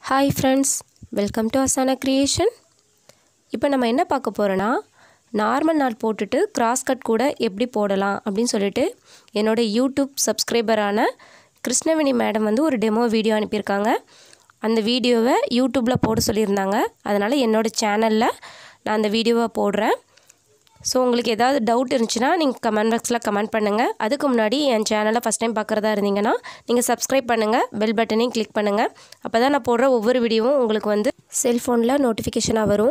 hi friends welcome to Asana creation இப்போ நம்ம என்ன பார்க்க போகிறோன்னா நார்மல் நாட் போட்டுட்டு கிராஸ் கட் கூட எப்படி போடலாம் அப்படின்னு சொல்லிட்டு என்னோட யூடியூப் சப்ஸ்கிரைபரான கிருஷ்ணவேணி மேடம் வந்து ஒரு டெமோ வீடியோ அனுப்பியிருக்காங்க அந்த வீடியோவை யூடியூப்பில் போட சொல்லியிருந்தாங்க அதனால் என்னோடய சேனலில் நான் அந்த வீடியோவை போடுறேன் ஸோ உங்களுக்கு ஏதாவது டவுட் இருந்துச்சுன்னா நீங்கள் கமெண்ட் பாக்ஸில் கமெண்ட் பண்ணுங்கள் அதுக்கு முன்னாடி என் சேனலை ஃபஸ்ட் டைம் பார்க்குறதா இருந்தீங்கன்னா நீங்கள் சப்ஸ்கிரைப் பண்ணுங்கள் பெல் பட்டனையும் கிளிக் பண்ணுங்கள் அப்போ தான் நான் போடுற ஒவ்வொரு வீடியோவும் உங்களுக்கு வந்து செல்ஃபோனில் நோட்டிஃபிகேஷனாக வரும்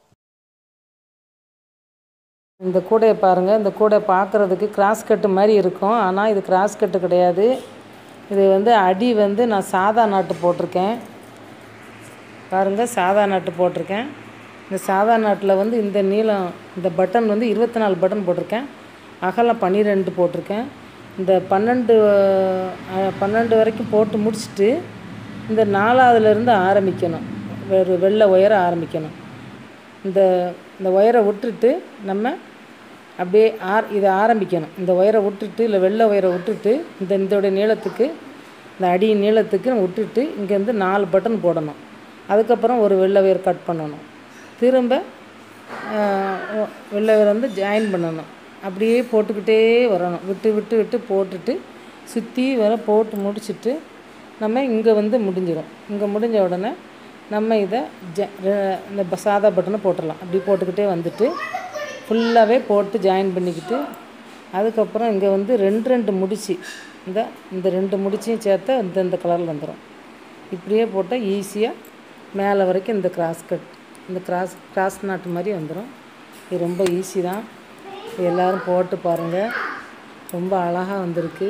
இந்த கூடையை பாருங்கள் இந்த கூடை பார்க்குறதுக்கு கிராஸ் கட்டு மாதிரி இருக்கும் ஆனால் இது கிராஸ் கட்டு கிடையாது இது வந்து அடி வந்து நான் சாதா நாட்டு போட்டிருக்கேன் பாருங்கள் சாதா நாட்டு போட்டிருக்கேன் இந்த சாதா நாட்டில் வந்து இந்த நீளம் இந்த பட்டன் வந்து இருபத்தி நாலு பட்டன் போட்டிருக்கேன் அகலம் பன்னிரெண்டு போட்டிருக்கேன் இந்த பன்னெண்டு அஹ், பன்னெண்டு வரைக்கும் போட்டு முடிச்சுட்டு இந்த நாலாவதுலேருந்து ஆரம்பிக்கணும் வெறு வெள்ளை உயர ஆரம்பிக்கணும் இந்த இந்த ஒயரை விட்டுட்டு நம்ம அப்படியே ஆர் இதை ஆரம்பிக்கணும் இந்த ஒயரை விட்டுட்டு இல்லை வெள்ளை ஒயரை விட்டுட்டு இந்த இதோடைய நீளத்துக்கு இந்த அடி நீளத்துக்கு நம்ம விட்டுட்டு இங்கேருந்து நாலு பட்டன் போடணும் அதுக்கப்புறம் ஒரு வெள்ளை ஒயர் கட் பண்ணணும் திரும்ப ஆஹ், ஒ- வெள்ளை ஒயர் வந்து ஜாயின் பண்ணணும் அப்படியே போட்டுக்கிட்டே வரணும் விட்டு விட்டு விட்டு போட்டுட்டு சுற்றி வர போட்டு முடிச்சிட்டு நம்ம இங்கே வந்து முடிஞ்சிடும் இங்கே முடிஞ்ச உடனே நம்ம இதை ஜ ரெ- இந்த ப- சாதா பட்டனை போட்டுடலாம் அப்படி போட்டுக்கிட்டே வந்துட்டு ஃபுல்லாகவே போட்டு ஜாயின் பண்ணிக்கிட்டு அதுக்கப்புறம் இங்கே வந்து ரெண்டு ரெண்டு முடிச்சு இந்த இந்த ரெண்டு முடிச்சையும் சேர்த்தா இந்த இந்த கலரில் வந்துடும் இப்படியே போட்டால் ஈஸியாக மேலே வரைக்கும் இந்த கிராஸ் கட் இந்த கிராஸ் கிராஸ் நாட்டு மாதிரி வந்துடும் இது ரொம்ப ஈஸி தான் இது எல்லோரும் போட்டு பாருங்கள் ரொம்ப அழகாக வந்திருக்கு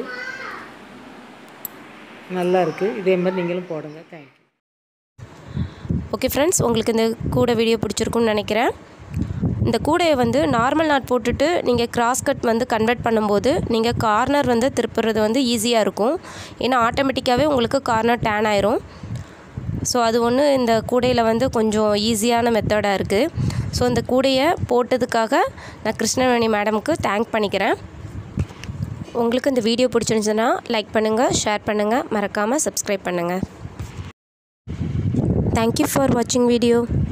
நல்லா இருக்குது இதே மாதிரி நீங்களும் போடுங்க தேங்க்யூ ஓகே ஃப்ரெண்ட்ஸ் உங்களுக்கு இந்த கூடை வீடியோ பிடிச்சிருக்குன்னு நினைக்கிறேன் இந்த கூடையை வந்து நார்மல் நாட் போட்டுட்டு நீங்கள் கிராஸ் கட் வந்து கன்வெர்ட் பண்ணும்போது நீங்கள் கார்னர் வந்து திருப்புறது வந்து ஈஸியாக இருக்கும் ஏன்னா ஆட்டோமேட்டிக்காகவே உங்களுக்கு கார்னர் டேன் ஆயிரும் ஸோ அது ஒன்று இந்த கூடையில் வந்து கொஞ்சம் ஈஸியான மெத்தடாக இருக்குது ஸோ இந்த கூடையை போட்டதுக்காக நான் கிருஷ்ணவேணி மேடமுக்கு தேங்க் பண்ணிக்கிறேன் உங்களுக்கு இந்த வீடியோ பிடிச்சிருந்துச்சுன்னா லைக் பண்ணுங்கள் ஷேர் பண்ணுங்கள் மறக்காமல் சப்ஸ்கிரைப் பண்ணுங்கள் தேங்க்யூ ஃபார் வாட்சிங் வீடியோ